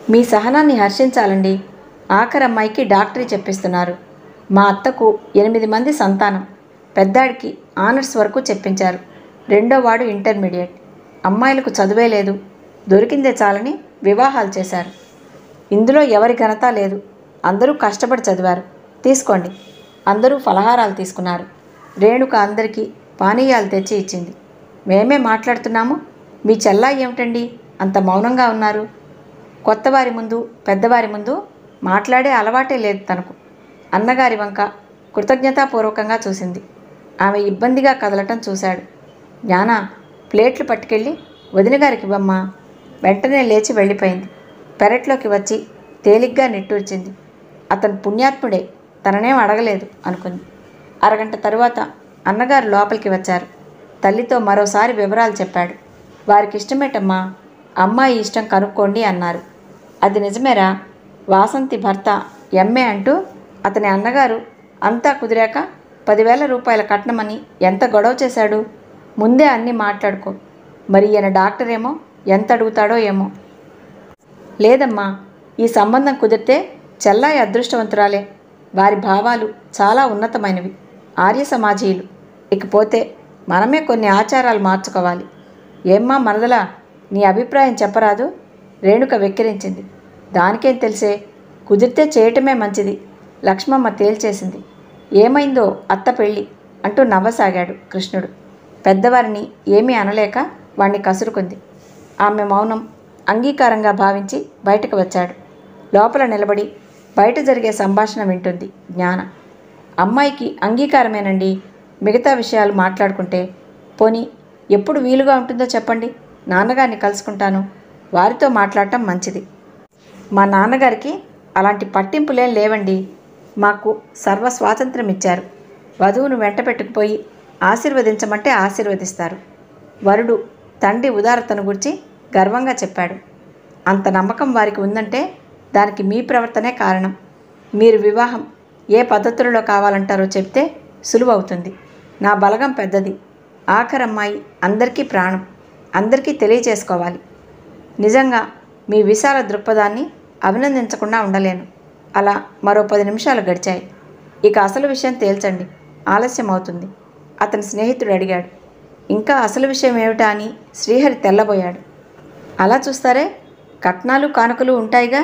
మీ సహనాన్ని హర్షించాలండి ఆఖరి అమ్మాయికి డాక్టరీ చెప్పిస్తున్నారు మా అత్తకు ఎనిమిది మంది సంతానం పెద్దాడికి ఆనర్స్ వరకు చెప్పించారు రెండో వాడు ఇంటర్మీడియట్ అమ్మాయిలకు చదువే లేదు దొరికిందే చాలని వివాహాలు చేశారు ఇందులో ఎవరి ఘనత లేదు అందరూ కష్టపడి చదివారు తీసుకోండి అందరూ ఫలహారాలు తీసుకున్నారు రేణుక అందరికీ పానీయాలు తెచ్చి ఇచ్చింది మేమే మాట్లాడుతున్నాము మీ చెల్లాయి ఏమిటండి అంత మౌనంగా ఉన్నారు కొత్తవారి ముందు పెద్దవారి ముందు మాట్లాడే అలవాటే లేదు తనకు అన్నగారి వంక కృతజ్ఞతాపూర్వకంగా చూసింది ఆమె ఇబ్బందిగా కదలటం చూశాడు జ్ఞాన ప్లేట్లు పట్టుకెళ్ళి వదిన గారికి ఇవ్వమ్మా వెంటనే లేచి వెళ్ళిపోయింది పెరట్లోకి వచ్చి తేలిగ్గా నిట్టూర్చింది అతను పుణ్యాత్ముడే తననేం అడగలేదు అనుకుంది అరగంట తరువాత అన్నగారు లోపలికి వచ్చారు తల్లితో మరోసారి వివరాలు చెప్పాడు వారికి ఇష్టమేటమ్మా అమ్మాయి ఇష్టం కనుక్కోండి అన్నారు అది నిజమేరా వాసంతి భర్త ఎంఏ అంటూ అతని అన్నగారు అంతా కుదిరాక పదివేల రూపాయల కట్నమని ఎంత గొడవ చేశాడు ముందే అన్నీ మాట్లాడుకో మరి ఈయన డాక్టర్ ఏమో ఎంత అడుగుతాడో ఏమో లేదమ్మా ఈ సంబంధం కుదిరితే చెల్లాయి అదృష్టవంతురాలే వారి భావాలు చాలా ఉన్నతమైనవి ఆర్య సమాజీయులు ఇకపోతే మనమే కొన్ని ఆచారాలు మార్చుకోవాలి ఏమ్మా మనదలా నీ అభిప్రాయం చెప్పరాదు రేణుక వెక్కిరించింది దానికేం తెలిసే కుదిరితే చేయటమే మంచిది లక్ష్మమ్మ తేల్చేసింది ఏమైందో అత్త పెళ్ళి అంటూ నవ్వసాగాడు కృష్ణుడు పెద్దవారిని ఏమీ అనలేక వాణ్ణి కసురుకుంది ఆమె మౌనం అంగీకారంగా భావించి బయటకు వచ్చాడు లోపల నిలబడి బయట జరిగే సంభాషణ వింటుంది జ్ఞాన అమ్మాయికి అంగీకారమేనండి మిగతా విషయాలు మాట్లాడుకుంటే పోనీ ఎప్పుడు వీలుగా ఉంటుందో చెప్పండి నాన్నగారిని కలుసుకుంటాను వారితో మాట్లాడటం మంచిది మా నాన్నగారికి అలాంటి పట్టింపులేం లేవండి మాకు సర్వ స్వాతంత్రం ఇచ్చారు వధువును వెంట పెట్టుకుపోయి ఆశీర్వదించమంటే ఆశీర్వదిస్తారు వరుడు తండ్రి ఉదారతను గురించి గర్వంగా చెప్పాడు అంత నమ్మకం వారికి ఉందంటే దానికి మీ ప్రవర్తనే కారణం మీరు వివాహం ఏ పద్ధతులలో కావాలంటారో చెప్తే సులువవుతుంది నా బలగం పెద్దది ఆఖరమ్మాయి అందరికీ ప్రాణం అందరికీ తెలియచేసుకోవాలి నిజంగా మీ విశాల దృక్పథాన్ని అభినందించకుండా ఉండలేను అలా మరో పది నిమిషాలు గడిచాయి ఇక అసలు విషయం తేల్చండి ఆలస్యం అవుతుంది అతని స్నేహితుడు అడిగాడు ఇంకా అసలు విషయం ఏమిటా అని శ్రీహరి తెల్లబోయాడు అలా చూస్తారే కట్నాలు కానుకలు ఉంటాయిగా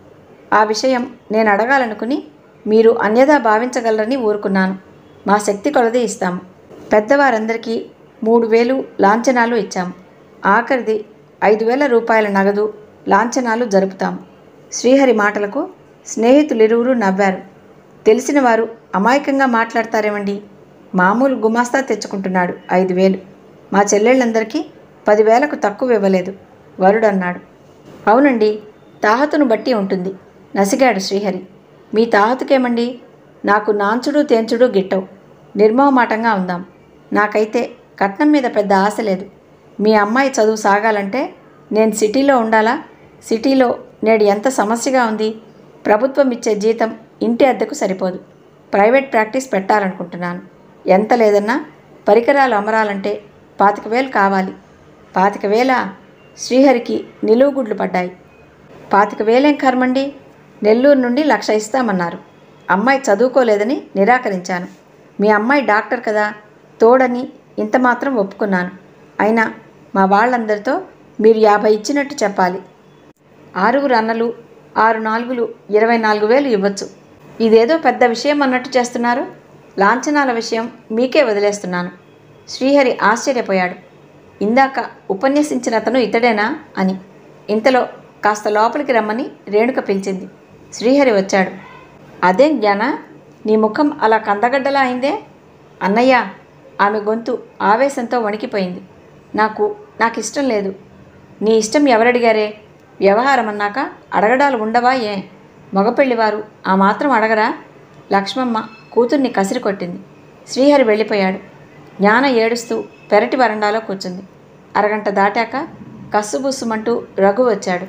ఆ విషయం నేను అడగాలనుకుని మీరు అన్యదా భావించగలరని ఊరుకున్నాను మా శక్తి కొలది ఇస్తాము పెద్దవారందరికీ మూడు వేలు లాంఛనాలు ఇచ్చాము ఆఖరిది ఐదు వేల రూపాయల నగదు లాంఛనాలు జరుపుతాము శ్రీహరి మాటలకు స్నేహితులిరువురు నవ్వారు తెలిసిన వారు అమాయకంగా మాట్లాడతారేమండి మామూలు గుమాస్తా తెచ్చుకుంటున్నాడు ఐదు వేలు మా చెల్లెళ్ళందరికీ పదివేలకు తక్కువ ఇవ్వలేదు వరుడు అన్నాడు అవునండి తాహతును బట్టి ఉంటుంది నసిగాడు శ్రీహరి మీ తాహతుకేమండి నాకు నాంచుడు తేంచుడు గిట్టవు నిర్మోహమాటంగా ఉందాం నాకైతే కట్నం మీద పెద్ద ఆశ లేదు మీ అమ్మాయి చదువు సాగాలంటే నేను సిటీలో ఉండాలా సిటీలో నేడు ఎంత సమస్యగా ఉంది ప్రభుత్వం ఇచ్చే జీతం ఇంటి అద్దెకు సరిపోదు ప్రైవేట్ ప్రాక్టీస్ పెట్టాలనుకుంటున్నాను ఎంత లేదన్నా పరికరాలు అమరాలంటే పాతిక వేలు కావాలి పాతిక వేల శ్రీహరికి నిలువుగుడ్లు పడ్డాయి పాతిక వేలేం కర్మండి నెల్లూరు నుండి లక్ష ఇస్తామన్నారు అమ్మాయి చదువుకోలేదని నిరాకరించాను మీ అమ్మాయి డాక్టర్ కదా తోడని ఇంత మాత్రం ఒప్పుకున్నాను అయినా మా వాళ్ళందరితో మీరు యాభై ఇచ్చినట్టు చెప్పాలి ఆరుగురు అన్నలు ఆరు నాలుగులు ఇరవై నాలుగు వేలు ఇవ్వచ్చు ఇదేదో పెద్ద విషయం అన్నట్టు చేస్తున్నారు లాంఛనాల విషయం మీకే వదిలేస్తున్నాను శ్రీహరి ఆశ్చర్యపోయాడు ఇందాక ఉపన్యసించిన అతను ఇతడేనా అని ఇంతలో కాస్త లోపలికి రమ్మని రేణుక పిలిచింది శ్రీహరి వచ్చాడు అదేం జ్ఞాన నీ ముఖం అలా కందగడ్డలా అయిందే అన్నయ్య ఆమె గొంతు ఆవేశంతో వణికిపోయింది నాకు నాకు ఇష్టం లేదు నీ ఇష్టం ఎవరడిగారే వ్యవహారం అన్నాక అడగడాలు ఉండవా ఏ మగపెళ్లివారు ఆ మాత్రం అడగరా లక్ష్మమ్మ కూతుర్ని కసిరి కొట్టింది శ్రీహరి వెళ్ళిపోయాడు జ్ఞాన ఏడుస్తూ పెరటి వరండాలో కూర్చుంది అరగంట దాటాక కస్సుబుస్సుమంటూ రఘు వచ్చాడు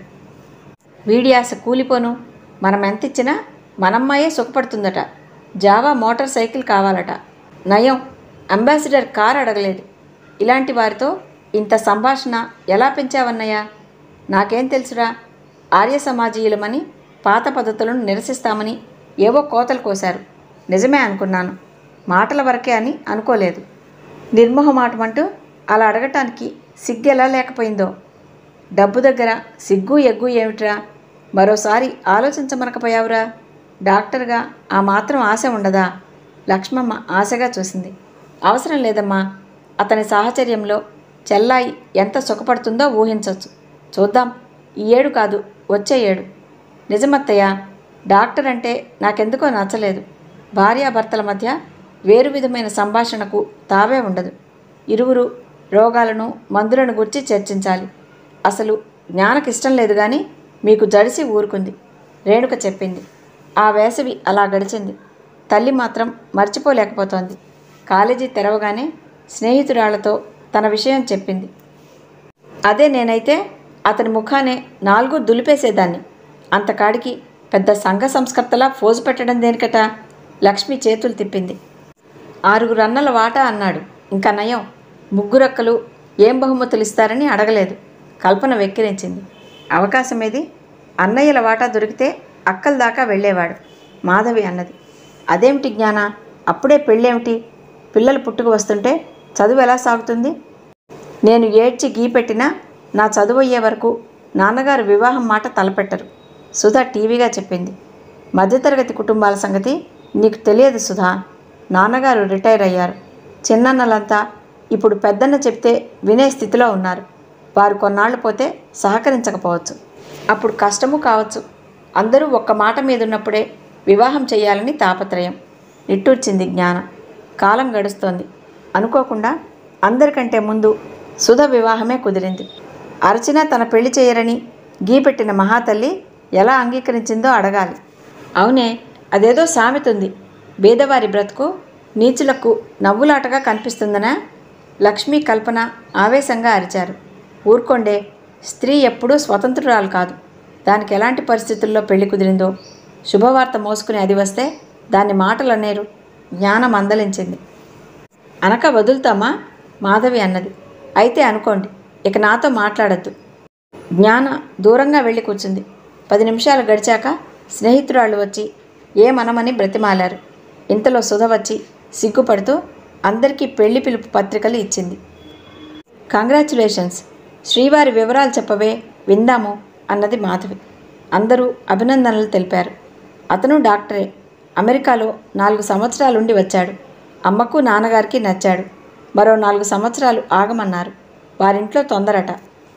వీడి ఆశ కూలిపోను మనం ఎంత ఇచ్చినా మనమ్మాయే సుఖపడుతుందట జావా మోటార్ సైకిల్ కావాలట నయం అంబాసిడర్ కార్ అడగలేదు ఇలాంటి వారితో ఇంత సంభాషణ ఎలా పెంచావన్నయ్యా నాకేం తెలుసురా ఆర్య సమాజీయులమని పాత పద్ధతులను నిరసిస్తామని ఏవో కోతలు కోశారు నిజమే అనుకున్నాను మాటల వరకే అని అనుకోలేదు నిర్మోహమాటమంటూ అలా అడగటానికి సిగ్గు ఎలా లేకపోయిందో డబ్బు దగ్గర సిగ్గు ఎగ్గు ఏమిట్రా మరోసారి ఆలోచించమనకపోయావురా డాక్టర్గా ఆ మాత్రం ఆశ ఉండదా లక్ష్మమ్మ ఆశగా చూసింది అవసరం లేదమ్మా అతని సాహచర్యంలో చెల్లాయి ఎంత సుఖపడుతుందో ఊహించవచ్చు చూద్దాం ఈ ఏడు కాదు వచ్చే ఏడు నిజమత్తయ్య డాక్టర్ అంటే నాకెందుకో నచ్చలేదు భార్యాభర్తల మధ్య వేరు విధమైన సంభాషణకు తావే ఉండదు ఇరువురు రోగాలను మందులను గురించి చర్చించాలి అసలు జ్ఞానకి ఇష్టం లేదు కానీ మీకు జడిసి ఊరుకుంది రేణుక చెప్పింది ఆ వేసవి అలా గడిచింది తల్లి మాత్రం మర్చిపోలేకపోతోంది కాలేజీ తెరవగానే స్నేహితురాళ్లతో తన విషయం చెప్పింది అదే నేనైతే అతని ముఖానే నాలుగు దులిపేసేదాన్ని అంతకాడికి పెద్ద సంఘ సంస్కర్తలా ఫోజు పెట్టడం దేనికట లక్ష్మి చేతులు తిప్పింది ఆరుగురు అన్నల వాటా అన్నాడు ఇంకా నయం ముగ్గురక్కలు ఏం బహుమతులు ఇస్తారని అడగలేదు కల్పన వెక్కిరించింది అవకాశం ఏది అన్నయ్యల వాటా దొరికితే అక్కల దాకా వెళ్ళేవాడు మాధవి అన్నది అదేమిటి జ్ఞాన అప్పుడే పెళ్ళేమిటి పిల్లలు పుట్టుకు వస్తుంటే చదువు ఎలా సాగుతుంది నేను ఏడ్చి గీ పెట్టినా నా చదువు అయ్యే వరకు నాన్నగారు వివాహం మాట తలపెట్టరు సుధా టీవీగా చెప్పింది మధ్యతరగతి కుటుంబాల సంగతి నీకు తెలియదు సుధా నాన్నగారు రిటైర్ అయ్యారు చిన్నన్నలంతా ఇప్పుడు పెద్దన్న చెప్తే వినే స్థితిలో ఉన్నారు వారు కొన్నాళ్ళు పోతే సహకరించకపోవచ్చు అప్పుడు కష్టము కావచ్చు అందరూ ఒక్క మాట మీద ఉన్నప్పుడే వివాహం చేయాలని తాపత్రయం నిట్టూర్చింది జ్ఞాన కాలం గడుస్తోంది అనుకోకుండా అందరికంటే ముందు సుధ వివాహమే కుదిరింది అరచిన తన పెళ్లి చేయరని గీపెట్టిన మహాతల్లి ఎలా అంగీకరించిందో అడగాలి అవునే అదేదో సామెతుంది బీదవారి బ్రతుకు నీచులకు నవ్వులాటగా కనిపిస్తుందనా లక్ష్మీ కల్పన ఆవేశంగా అరిచారు ఊరుకోండే స్త్రీ ఎప్పుడూ స్వతంత్రురాలు కాదు దానికి ఎలాంటి పరిస్థితుల్లో పెళ్లి కుదిరిందో శుభవార్త మోసుకుని అది వస్తే దాన్ని మాటలు అనేరు జ్ఞానం అందలించింది అనక వదులుతామా మాధవి అన్నది అయితే అనుకోండి ఇక నాతో మాట్లాడద్దు జ్ఞాన దూరంగా వెళ్ళి కూర్చుంది పది నిమిషాలు గడిచాక స్నేహితురాళ్ళు వచ్చి ఏమనమని బ్రతిమాలారు ఇంతలో సుధ వచ్చి సిగ్గుపడుతూ అందరికీ పెళ్లి పిలుపు పత్రికలు ఇచ్చింది కంగ్రాచులేషన్స్ శ్రీవారి వివరాలు చెప్పవే విందాము అన్నది మాధవి అందరూ అభినందనలు తెలిపారు అతను డాక్టరే అమెరికాలో నాలుగు సంవత్సరాలుండి వచ్చాడు అమ్మకు నాన్నగారికి నచ్చాడు మరో నాలుగు సంవత్సరాలు ఆగమన్నారు వారింట్లో తొందరట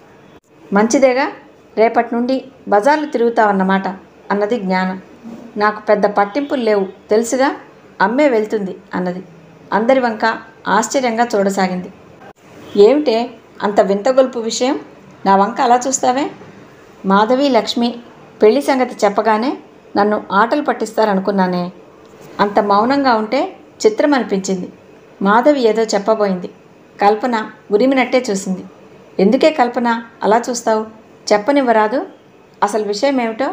మంచిదేగా రేపటి నుండి బజార్లు తిరుగుతావన్నమాట అన్నది జ్ఞాన నాకు పెద్ద పట్టింపులు లేవు తెలుసుగా అమ్మే వెళ్తుంది అన్నది అందరి వంక ఆశ్చర్యంగా చూడసాగింది ఏమిటే అంత వింతగొల్పు విషయం నా వంక అలా చూస్తావే మాధవి లక్ష్మి పెళ్లి సంగతి చెప్పగానే నన్ను ఆటలు పట్టిస్తారనుకున్నానే అంత మౌనంగా ఉంటే చిత్రం అనిపించింది మాధవి ఏదో చెప్పబోయింది కల్పన ఉరిమినట్టే చూసింది ఎందుకే కల్పన అలా చూస్తావు చెప్పనివ్వరాదు అసలు విషయం ఏమిటో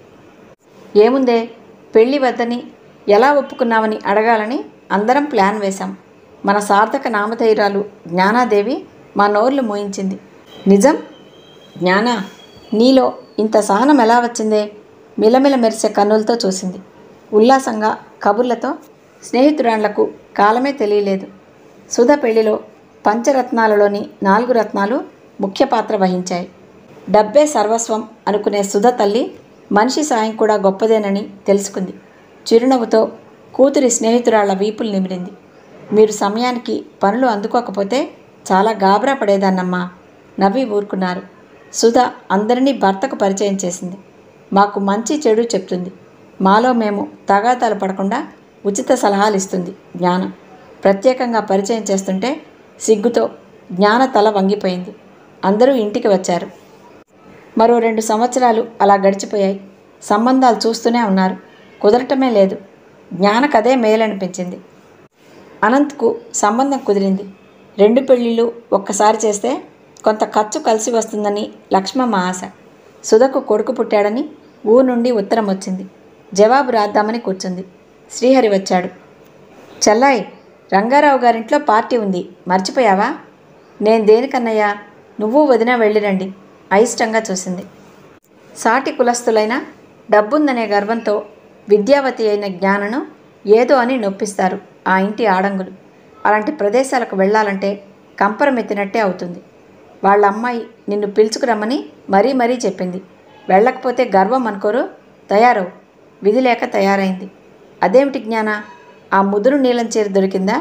ఏముందే పెళ్ళి వద్దని ఎలా ఒప్పుకున్నామని అడగాలని అందరం ప్లాన్ వేశాం మన సార్థక నామధైర్యాలు జ్ఞానాదేవి మా నోర్లు మోయించింది నిజం జ్ఞాన నీలో ఇంత సహనం ఎలా వచ్చిందే మిలమిల మెరిసే కన్నులతో చూసింది ఉల్లాసంగా కబుర్లతో స్నేహితురాళ్లకు కాలమే తెలియలేదు సుధ పెళ్లిలో పంచరత్నాలలోని నాలుగు రత్నాలు ముఖ్య పాత్ర వహించాయి డబ్బే సర్వస్వం అనుకునే సుధ తల్లి మనిషి సాయం కూడా గొప్పదేనని తెలుసుకుంది చిరునవ్వుతో కూతురి స్నేహితురాళ్ల వీపులు నిమిరింది మీరు సమయానికి పనులు అందుకోకపోతే చాలా గాబరా పడేదాన్నమ్మా నవ్వి ఊరుకున్నారు సుధ అందరినీ భర్తకు పరిచయం చేసింది మాకు మంచి చెడు చెప్తుంది మాలో మేము తగాదాలు పడకుండా ఉచిత సలహాలు ఇస్తుంది జ్ఞాన ప్రత్యేకంగా పరిచయం చేస్తుంటే సిగ్గుతో జ్ఞాన తల వంగిపోయింది అందరూ ఇంటికి వచ్చారు మరో రెండు సంవత్సరాలు అలా గడిచిపోయాయి సంబంధాలు చూస్తూనే ఉన్నారు కుదరటమే లేదు జ్ఞానకదే మేలనిపించింది అనంత్కు సంబంధం కుదిరింది రెండు పెళ్ళిళ్ళు ఒక్కసారి చేస్తే కొంత ఖర్చు కలిసి వస్తుందని లక్ష్మమ్మ ఆశ సుధకు కొడుకు పుట్టాడని ఊరు నుండి ఉత్తరం వచ్చింది జవాబు రాద్దామని కూర్చుంది శ్రీహరి వచ్చాడు చెల్లాయ్ రంగారావు గారింట్లో పార్టీ ఉంది మర్చిపోయావా నేను దేనికన్నయ్యా నువ్వు వదిన వెళ్ళిరండి అయిష్టంగా చూసింది సాటి కులస్తులైన డబ్బుందనే గర్వంతో విద్యావతి అయిన జ్ఞానను ఏదో అని నొప్పిస్తారు ఆ ఇంటి ఆడంగులు అలాంటి ప్రదేశాలకు వెళ్ళాలంటే కంపరమెత్తినట్టే అవుతుంది వాళ్ళ అమ్మాయి నిన్ను పిలుచుకురమ్మని మరీ మరీ చెప్పింది వెళ్ళకపోతే గర్వం అనుకోరు తయారవు విధి లేక తయారైంది అదేమిటి జ్ఞాన ఆ ముదురు నీలం చీర దొరికిందా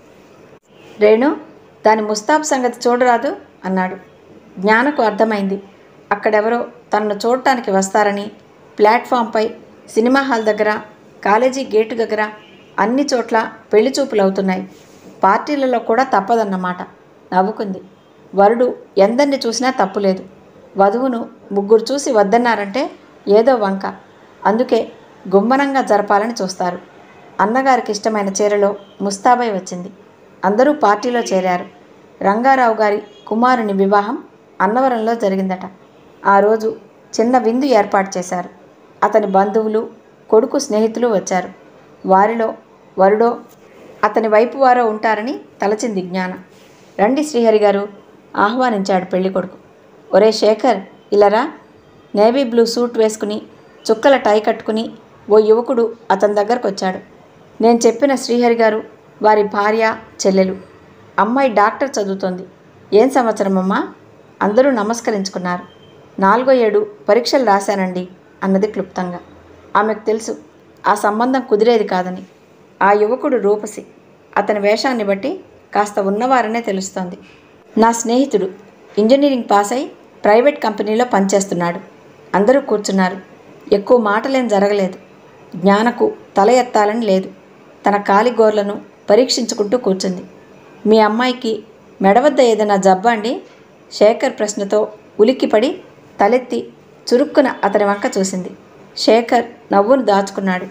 రేణు దాని ముస్తాబ్ సంగతి చూడరాదు అన్నాడు జ్ఞానకు అర్థమైంది అక్కడెవరో తనను చూడటానికి వస్తారని ప్లాట్ఫామ్పై సినిమా హాల్ దగ్గర కాలేజీ గేటు దగ్గర అన్ని చోట్ల పెళ్లి చూపులు అవుతున్నాయి పార్టీలలో కూడా తప్పదన్నమాట నవ్వుకుంది వరుడు ఎందరిని చూసినా తప్పులేదు వధువును ముగ్గురు చూసి వద్దన్నారంటే ఏదో వంక అందుకే గుమ్మనంగా జరపాలని చూస్తారు అన్నగారికి ఇష్టమైన చీరలో ముస్తాబై వచ్చింది అందరూ పార్టీలో చేరారు రంగారావు గారి కుమారుని వివాహం అన్నవరంలో జరిగిందట ఆ రోజు చిన్న విందు ఏర్పాటు చేశారు అతని బంధువులు కొడుకు స్నేహితులు వచ్చారు వారిలో వరుడో అతని వైపు వారో ఉంటారని తలచింది జ్ఞాన రండి శ్రీహరి గారు ఆహ్వానించాడు పెళ్ళికొడుకు ఒరే శేఖర్ ఇలారా నేవీ బ్లూ సూట్ వేసుకుని చుక్కల టై కట్టుకుని ఓ యువకుడు అతని దగ్గరకు వచ్చాడు నేను చెప్పిన శ్రీహరి గారు వారి భార్య చెల్లెలు అమ్మాయి డాక్టర్ చదువుతోంది ఏం సంవత్సరం అమ్మా అందరూ నమస్కరించుకున్నారు నాలుగో ఏడు పరీక్షలు రాశానండి అన్నది క్లుప్తంగా ఆమెకు తెలుసు ఆ సంబంధం కుదిరేది కాదని ఆ యువకుడు రూపసి అతని వేషాన్ని బట్టి కాస్త ఉన్నవారనే తెలుస్తోంది నా స్నేహితుడు ఇంజనీరింగ్ పాస్ అయి ప్రైవేట్ కంపెనీలో పనిచేస్తున్నాడు అందరూ కూర్చున్నారు ఎక్కువ మాటలేం జరగలేదు జ్ఞానకు తల ఎత్తాలని లేదు తన కాలి గోర్లను పరీక్షించుకుంటూ కూర్చుంది మీ అమ్మాయికి మెడవద్ద ఏదైనా జబ్బా అండి శేఖర్ ప్రశ్నతో ఉలిక్కిపడి తలెత్తి చురుక్కున అతని వంక చూసింది శేఖర్ నవ్వును దాచుకున్నాడు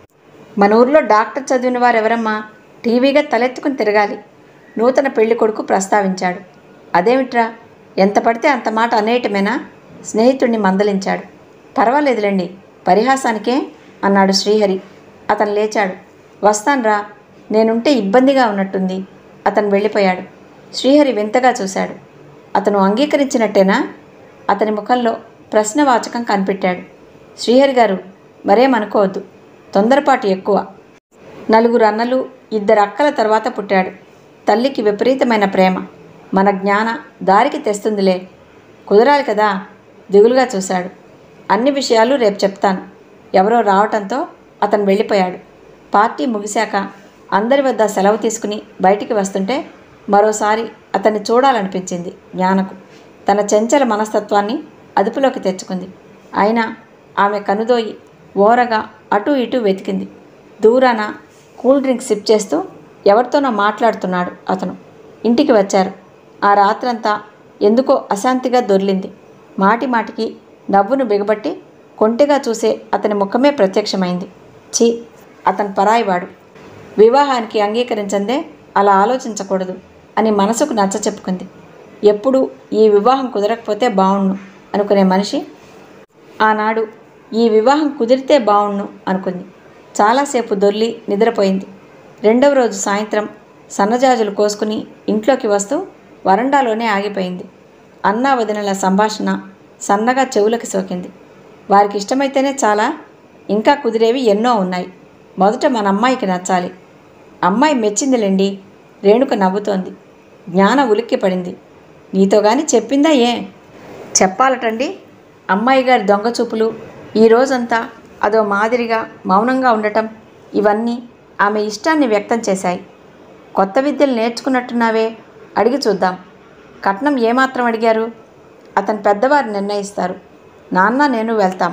మన ఊర్లో డాక్టర్ చదివిన వారెవరమ్మా టీవీగా తలెత్తుకుని తిరగాలి నూతన పెళ్లి కొడుకు ప్రస్తావించాడు అదేమిట్రా ఎంత పడితే అంత మాట అనేయటమేనా స్నేహితుడిని మందలించాడు పర్వాలేదులేండి పరిహాసానికే అన్నాడు శ్రీహరి అతను లేచాడు వస్తాన్రా నేనుంటే ఇబ్బందిగా ఉన్నట్టుంది అతను వెళ్ళిపోయాడు శ్రీహరి వింతగా చూశాడు అతను అంగీకరించినట్టేనా అతని ముఖంలో ప్రశ్నవాచకం కనిపెట్టాడు శ్రీహరి గారు మరేమనుకోవద్దు తొందరపాటు ఎక్కువ నలుగురు అన్నలు ఇద్దరు అక్కల తర్వాత పుట్టాడు తల్లికి విపరీతమైన ప్రేమ మన జ్ఞాన దారికి తెస్తుందిలే కుదరాలి కదా దిగులుగా చూశాడు అన్ని విషయాలు రేపు చెప్తాను ఎవరో రావటంతో అతను వెళ్ళిపోయాడు పార్టీ ముగిశాక అందరి వద్ద సెలవు తీసుకుని బయటికి వస్తుంటే మరోసారి అతన్ని చూడాలనిపించింది జ్ఞానకు తన చెంచల మనస్తత్వాన్ని అదుపులోకి తెచ్చుకుంది అయినా ఆమె కనుదోయి ఓరగా అటూ ఇటూ వెతికింది దూరాన కూల్ డ్రింక్ సిప్ చేస్తూ ఎవరితోనో మాట్లాడుతున్నాడు అతను ఇంటికి వచ్చారు ఆ రాత్రంతా ఎందుకో అశాంతిగా దొర్లింది మాటి మాటికి నవ్వును బిగబట్టి కొంటెగా చూసే అతని ముఖమే ప్రత్యక్షమైంది ఛీ అతను పరాయివాడు వివాహానికి అంగీకరించందే అలా ఆలోచించకూడదు అని మనసుకు నచ్చ చెప్పుకుంది ఎప్పుడు ఈ వివాహం కుదరకపోతే బావుణ్ణు అనుకునే మనిషి ఆనాడు ఈ వివాహం కుదిరితే బావుణ్ణు అనుకుంది చాలాసేపు దొర్లి నిద్రపోయింది రెండవ రోజు సాయంత్రం సన్నజాజులు కోసుకుని ఇంట్లోకి వస్తూ వరండాలోనే ఆగిపోయింది అన్నా వదినల సంభాషణ సన్నగా చెవులకు సోకింది వారికి ఇష్టమైతేనే చాలా ఇంకా కుదిరేవి ఎన్నో ఉన్నాయి మొదట మన అమ్మాయికి నచ్చాలి అమ్మాయి మెచ్చిందిలేండి రేణుక నవ్వుతోంది జ్ఞాన ఉలిక్కి పడింది నీతో గాని చెప్పిందా ఏ చెప్పాలటండి అమ్మాయి గారి దొంగ చూపులు ఈ రోజంతా అదో మాదిరిగా మౌనంగా ఉండటం ఇవన్నీ ఆమె ఇష్టాన్ని వ్యక్తం చేశాయి కొత్త విద్యలు నేర్చుకున్నట్టున్నావే అడిగి చూద్దాం కట్నం ఏమాత్రం అడిగారు అతని పెద్దవారు నిర్ణయిస్తారు నాన్న నేను వెళ్తాం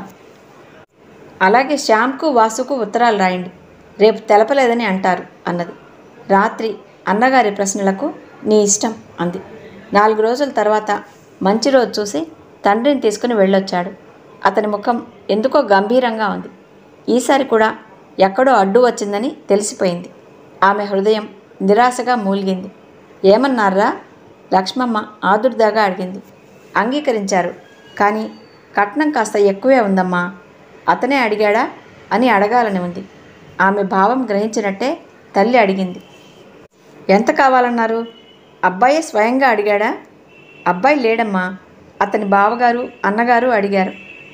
అలాగే శ్యామ్కు వాసుకు ఉత్తరాలు రాయండి రేపు తెలపలేదని అంటారు అన్నది రాత్రి అన్నగారి ప్రశ్నలకు నీ ఇష్టం అంది నాలుగు రోజుల తర్వాత మంచి రోజు చూసి తండ్రిని తీసుకుని వెళ్ళొచ్చాడు అతని ముఖం ఎందుకో గంభీరంగా ఉంది ఈసారి కూడా ఎక్కడో అడ్డు వచ్చిందని తెలిసిపోయింది ఆమె హృదయం నిరాశగా మూలిగింది ఏమన్నారా లక్ష్మమ్మ ఆదుర్దాగా అడిగింది అంగీకరించారు కానీ కట్నం కాస్త ఎక్కువే ఉందమ్మా అతనే అడిగాడా అని అడగాలని ఉంది ఆమె భావం గ్రహించినట్టే తల్లి అడిగింది ఎంత కావాలన్నారు అబ్బాయే స్వయంగా అడిగాడా అబ్బాయి లేడమ్మా అతని బావగారు అన్నగారు అడిగారు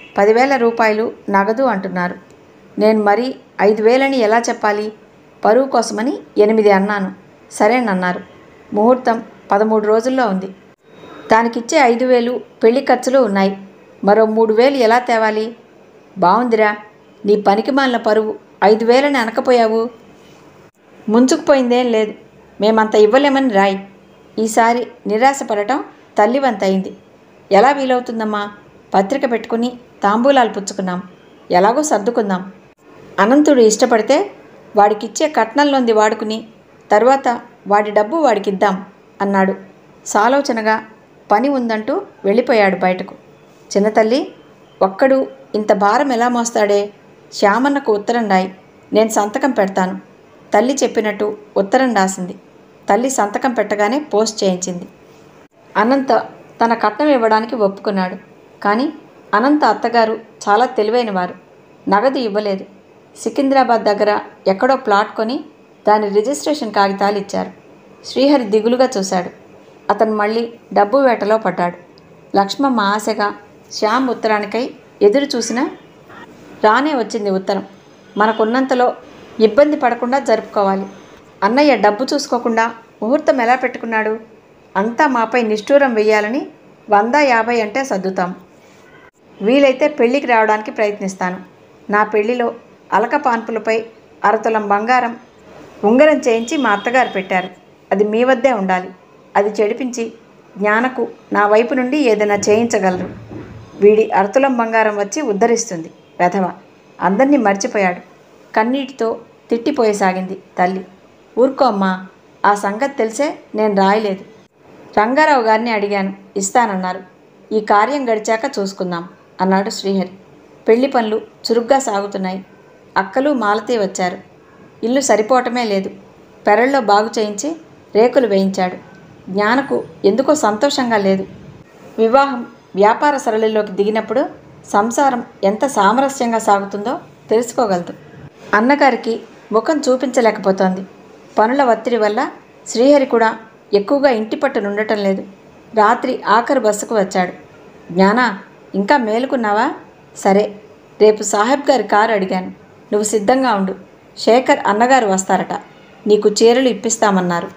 పదివేల రూపాయలు నగదు అంటున్నారు నేను మరీ ఐదు వేలని ఎలా చెప్పాలి పరువు కోసమని ఎనిమిది అన్నాను సరేనన్నారు ముహూర్తం పదమూడు రోజుల్లో ఉంది దానికిచ్చే ఐదు వేలు పెళ్లి ఖర్చులు ఉన్నాయి మరో మూడు వేలు ఎలా తేవాలి బావుందిరా నీ పనికి మాలిన పరువు ఐదు వేలని అనకపోయావు ముంచుకుపోయిందేం లేదు మేమంత ఇవ్వలేమని రాయి ఈసారి నిరాశపడటం తల్లివంతయింది ఎలా వీలవుతుందమ్మా పత్రిక పెట్టుకుని తాంబూలాలు పుచ్చుకున్నాం ఎలాగో సర్దుకుందాం అనంతుడు ఇష్టపడితే వాడికిచ్చే కట్నంలోంది వాడుకుని తర్వాత వాడి డబ్బు వాడికిద్దాం అన్నాడు సాలోచనగా పని ఉందంటూ వెళ్ళిపోయాడు బయటకు చిన్నతల్లి ఒక్కడు ఇంత భారం ఎలా మోస్తాడే శ్యామన్నకు ఉత్తరం రాయి నేను సంతకం పెడతాను తల్లి చెప్పినట్టు ఉత్తరం రాసింది తల్లి సంతకం పెట్టగానే పోస్ట్ చేయించింది అనంత తన కట్నం ఇవ్వడానికి ఒప్పుకున్నాడు కానీ అనంత అత్తగారు చాలా తెలివైనవారు నగదు ఇవ్వలేదు సికింద్రాబాద్ దగ్గర ఎక్కడో ప్లాట్ కొని దాని రిజిస్ట్రేషన్ కాగితాలు ఇచ్చారు శ్రీహరి దిగులుగా చూశాడు అతను మళ్ళీ డబ్బు వేటలో పడ్డాడు లక్ష్మమ్మ ఆశగా శ్యామ్ ఉత్తరానికై ఎదురు చూసినా రానే వచ్చింది ఉత్తరం మనకున్నంతలో ఇబ్బంది పడకుండా జరుపుకోవాలి అన్నయ్య డబ్బు చూసుకోకుండా ముహూర్తం ఎలా పెట్టుకున్నాడు అంతా మాపై నిష్ఠూరం వెయ్యాలని వంద యాభై అంటే సర్దుతాం వీలైతే పెళ్ళికి రావడానికి ప్రయత్నిస్తాను నా పెళ్లిలో అలక పాన్పులపై అరతులం బంగారం ఉంగరం చేయించి మా అత్తగారు పెట్టారు అది మీ వద్దే ఉండాలి అది చెడిపించి జ్ఞానకు నా వైపు నుండి ఏదైనా చేయించగలరు వీడి అరతులం బంగారం వచ్చి ఉద్ధరిస్తుంది వెధవ అందరినీ మర్చిపోయాడు కన్నీటితో తిట్టిపోయసాగింది తల్లి ఊరుకో అమ్మా ఆ సంగతి తెలిసే నేను రాయలేదు రంగారావు గారిని అడిగాను ఇస్తానన్నారు ఈ కార్యం గడిచాక చూసుకుందాం అన్నాడు శ్రీహరి పెళ్లి పనులు చురుగ్గా సాగుతున్నాయి అక్కలు మాలతీ వచ్చారు ఇల్లు సరిపోవటమే లేదు పెరల్లో బాగు చేయించి రేకులు వేయించాడు జ్ఞానకు ఎందుకో సంతోషంగా లేదు వివాహం వ్యాపార సరళిలోకి దిగినప్పుడు సంసారం ఎంత సామరస్యంగా సాగుతుందో తెలుసుకోగలదు అన్నగారికి ముఖం చూపించలేకపోతోంది పనుల ఒత్తిడి వల్ల శ్రీహరి కూడా ఎక్కువగా ఇంటి పట్టున ఉండటం లేదు రాత్రి ఆఖరు బస్సుకు వచ్చాడు జ్ఞానా ఇంకా మేలుకున్నావా సరే రేపు సాహెబ్ గారి కారు అడిగాను నువ్వు సిద్ధంగా ఉండు శేఖర్ అన్నగారు వస్తారట నీకు చీరలు ఇప్పిస్తామన్నారు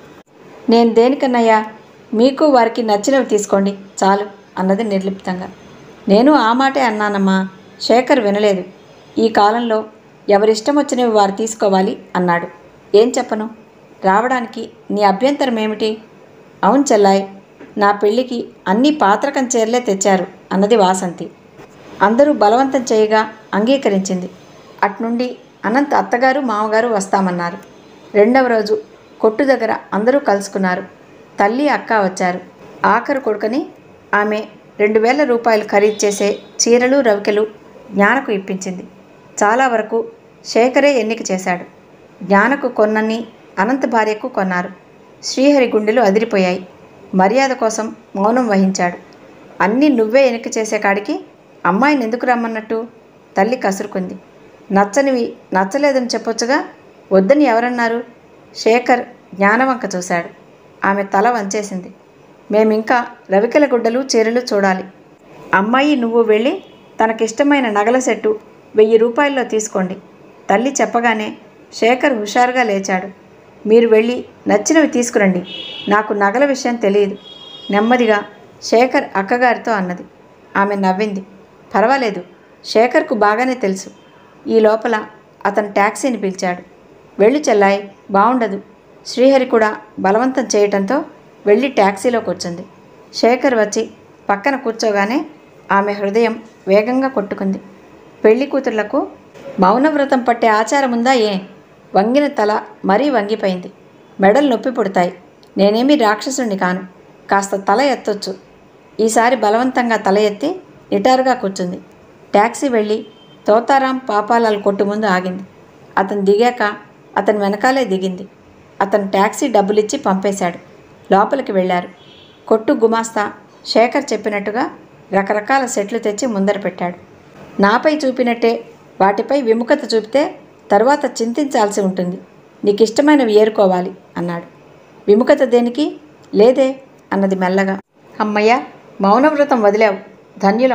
నేను దేనికన్నయ్యా మీకు వారికి నచ్చినవి తీసుకోండి చాలు అన్నది నిర్లిప్తంగా నేను ఆ మాటే అన్నానమ్మా శేఖర్ వినలేదు ఈ కాలంలో ఎవరిష్టం వచ్చినవి వారు తీసుకోవాలి అన్నాడు ఏం చెప్పను రావడానికి నీ అభ్యంతరం ఏమిటి అవును చెల్లాయ్ నా పెళ్ళికి అన్ని పాత్రకం చీరలే తెచ్చారు అన్నది వాసంతి అందరూ బలవంతం చేయగా అంగీకరించింది అట్నుండి అనంత్ అత్తగారు మామగారు వస్తామన్నారు రెండవ రోజు కొట్టు దగ్గర అందరూ కలుసుకున్నారు తల్లి అక్క వచ్చారు ఆఖరు కొడుకని ఆమె రెండు వేల రూపాయలు ఖరీదు చేసే చీరలు రవికెలు జ్ఞానకు ఇప్పించింది చాలా వరకు శేఖరే ఎన్నిక చేశాడు జ్ఞానకు కొన్నన్ని అనంత భార్యకు కొన్నారు శ్రీహరి గుండెలు అదిరిపోయాయి మర్యాద కోసం మౌనం వహించాడు అన్నీ నువ్వే ఎన్నిక చేసే కాడికి అమ్మాయిని ఎందుకు రమ్మన్నట్టు తల్లి కసురుకుంది నచ్చనివి నచ్చలేదని చెప్పొచ్చుగా వద్దని ఎవరన్నారు శేఖర్ జ్ఞానవంక చూశాడు ఆమె తల వంచేసింది మేమింకా రవికల గుడ్డలు చీరలు చూడాలి అమ్మాయి నువ్వు వెళ్ళి తనకిష్టమైన నగల సెట్టు వెయ్యి రూపాయల్లో తీసుకోండి తల్లి చెప్పగానే శేఖర్ హుషారుగా లేచాడు మీరు వెళ్ళి నచ్చినవి తీసుకురండి నాకు నగల విషయం తెలియదు నెమ్మదిగా శేఖర్ అక్కగారితో అన్నది ఆమె నవ్వింది పర్వాలేదు శేఖర్కు బాగానే తెలుసు ఈ లోపల అతను ట్యాక్సీని పిలిచాడు వెళ్ళు చెల్లాయ్ బాగుండదు శ్రీహరి కూడా బలవంతం చేయటంతో వెళ్ళి ట్యాక్సీలో కూర్చుంది శేఖర్ వచ్చి పక్కన కూర్చోగానే ఆమె హృదయం వేగంగా కొట్టుకుంది పెళ్లి కూతుర్లకు మౌనవ్రతం పట్టే ఆచారం ఉందా ఏ వంగిన తల మరీ వంగిపోయింది మెడలు నొప్పి పుడతాయి నేనేమీ రాక్షసుణ్ణి కాను కాస్త తల ఎత్తొచ్చు ఈసారి బలవంతంగా తల ఎత్తి నిటారుగా కూర్చుంది ట్యాక్సీ వెళ్ళి తోతారాం పాపాలాల్ కొట్టు ముందు ఆగింది అతను దిగాక అతని వెనకాలే దిగింది అతను ట్యాక్సీ డబ్బులిచ్చి పంపేశాడు లోపలికి వెళ్ళారు కొట్టు గుమాస్తా శేఖర్ చెప్పినట్టుగా రకరకాల సెట్లు తెచ్చి ముందర పెట్టాడు నాపై చూపినట్టే వాటిపై విముఖత చూపితే తరువాత చింతించాల్సి ఉంటుంది నీకు ఇష్టమైనవి ఏరుకోవాలి అన్నాడు విముఖత దేనికి లేదే అన్నది మెల్లగా అమ్మయ్య మౌనవ్రతం వదిలావు ధన్యులం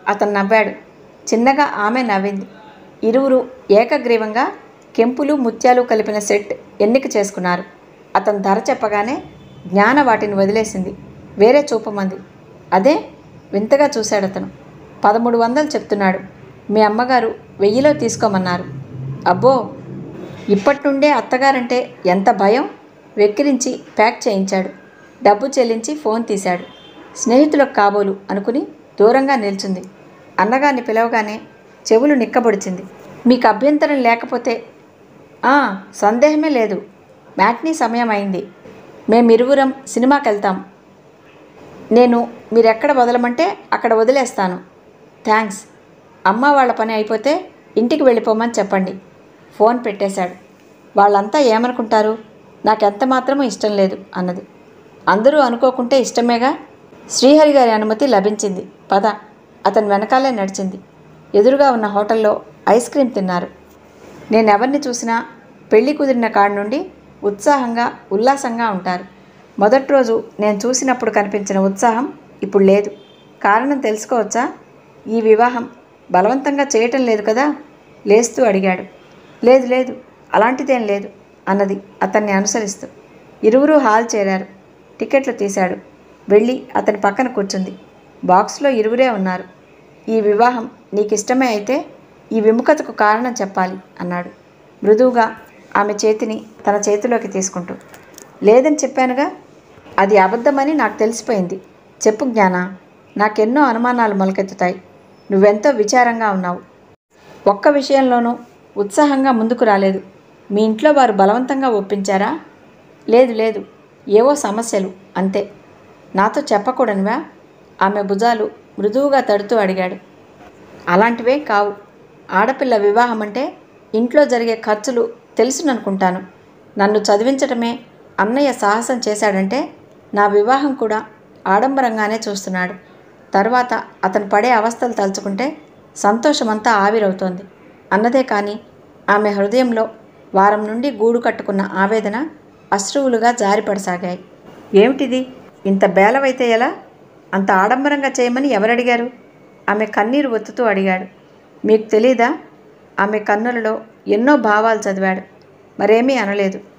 అతను నవ్వాడు చిన్నగా ఆమె నవ్వింది ఇరువురు ఏకగ్రీవంగా కెంపులు ముత్యాలు కలిపిన సెట్ ఎన్నిక చేసుకున్నారు అతను ధర చెప్పగానే జ్ఞాన వాటిని వదిలేసింది వేరే చూపమంది అదే వింతగా చూశాడు అతను పదమూడు వందలు చెప్తున్నాడు మీ అమ్మగారు వెయ్యిలో తీసుకోమన్నారు అబ్బో ఇప్పటి నుండే అత్తగారంటే ఎంత భయం వెక్కిరించి ప్యాక్ చేయించాడు డబ్బు చెల్లించి ఫోన్ తీశాడు స్నేహితులకు కాబోలు అనుకుని దూరంగా నిల్చుంది అన్నగారిని పిలవగానే చెవులు నిక్కబొడిచింది మీకు అభ్యంతరం లేకపోతే "ఆ, సందేహమే లేదు మ్యాట్నీ సమయం అయింది మేమిరువురం సినిమాకి వెళ్తాం నేను మీరెక్కడ వదలమంటే అక్కడ వదిలేస్తాను థ్యాంక్స్ అమ్మ వాళ్ళ పని అయిపోతే ఇంటికి వెళ్ళిపోమని చెప్పండి ఫోన్ పెట్టేశాడు వాళ్ళంతా ఏమనుకుంటారు నాకెంత మాత్రమూ ఇష్టం లేదు అన్నది అందరూ అనుకోకుంటే ఇష్టమేగా శ్రీహరి గారి అనుమతి లభించింది పద అతని వెనకాలే నడిచింది ఎదురుగా ఉన్న హోటల్లో ఐస్ క్రీమ్ తిన్నారు నేను ఎవరిని చూసినా పెళ్లి కుదిరిన కాడి నుండి ఉత్సాహంగా ఉల్లాసంగా ఉంటారు మొదటి రోజు నేను చూసినప్పుడు కనిపించిన ఉత్సాహం ఇప్పుడు లేదు కారణం తెలుసుకోవచ్చా ఈ వివాహం బలవంతంగా చేయటం లేదు కదా లేస్తూ అడిగాడు లేదు లేదు అలాంటిదేం లేదు అన్నది అతన్ని అనుసరిస్తూ ఇరువురు హాల్ చేరారు టికెట్లు తీశాడు వెళ్ళి అతని పక్కన కూర్చుంది బాక్స్లో ఇరువురే ఉన్నారు ఈ వివాహం నీకు ఇష్టమే అయితే ఈ విముఖతకు కారణం చెప్పాలి అన్నాడు మృదువుగా ఆమె చేతిని తన చేతిలోకి తీసుకుంటూ లేదని చెప్పానుగా అది అబద్ధమని నాకు తెలిసిపోయింది చెప్పు జ్ఞాన నాకెన్నో అనుమానాలు మొలకెత్తుతాయి నువ్వెంతో విచారంగా ఉన్నావు ఒక్క విషయంలోనూ ఉత్సాహంగా ముందుకు రాలేదు మీ ఇంట్లో వారు బలవంతంగా ఒప్పించారా లేదు లేదు ఏవో సమస్యలు అంతే నాతో చెప్పకూడనివా ఆమె భుజాలు మృదువుగా తడుతూ అడిగాడు అలాంటివే కావు ఆడపిల్ల వివాహం అంటే ఇంట్లో జరిగే ఖర్చులు తెలుసుననుకుంటాను నన్ను చదివించటమే అన్నయ్య సాహసం చేశాడంటే నా వివాహం కూడా ఆడంబరంగానే చూస్తున్నాడు తర్వాత అతను పడే అవస్థలు తలుచుకుంటే సంతోషమంతా ఆవిరవుతోంది అన్నదే కానీ ఆమె హృదయంలో వారం నుండి గూడు కట్టుకున్న ఆవేదన అశ్రువులుగా జారిపడసాగాయి ఏమిటిది ఇంత బేలవైతే ఎలా అంత ఆడంబరంగా చేయమని ఎవరడిగారు ఆమె కన్నీరు ఒత్తుతూ అడిగాడు మీకు తెలీదా ఆమె కన్నులలో ఎన్నో భావాలు చదివాడు మరేమీ అనలేదు